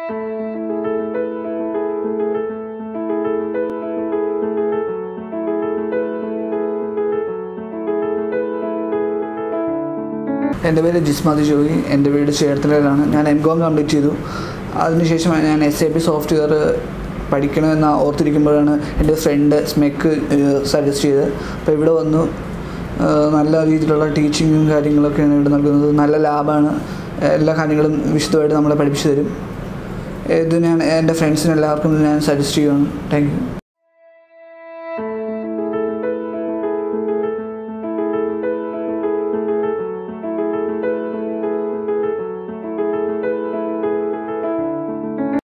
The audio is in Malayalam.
എൻ്റെ പേര് ജിസ്മതി ജോയി എൻ്റെ വീട് ചേർത്തലയിലാണ് ഞാൻ എം കോം കംപ്ലീറ്റ് ചെയ്തു അതിനുശേഷം ഞാൻ എസ് എ പി സോഫ്റ്റ്വെയർ പഠിക്കണമെന്ന് ഓർത്തിരിക്കുമ്പോഴാണ് എൻ്റെ ഫ്രണ്ട് സ്മെക്ക് സജസ്റ്റ് ചെയ്തത് അപ്പോൾ ഇവിടെ വന്നു ഏഹ് നല്ല രീതിയിലുള്ള ടീച്ചിങ്ങും കാര്യങ്ങളൊക്കെയാണ് ഇവിടെ നൽകുന്നത് നല്ല ലാബാണ് എല്ലാ കാര്യങ്ങളും വിശദമായിട്ട് നമ്മളെ പഠിപ്പിച്ചു തരും ഇത് ഞാൻ എൻ്റെ ഫ്രണ്ട്സിന് എല്ലാവർക്കും ഞാൻ സജസ്റ്റ് ചെയ്യുകയാണ് താങ്ക് യു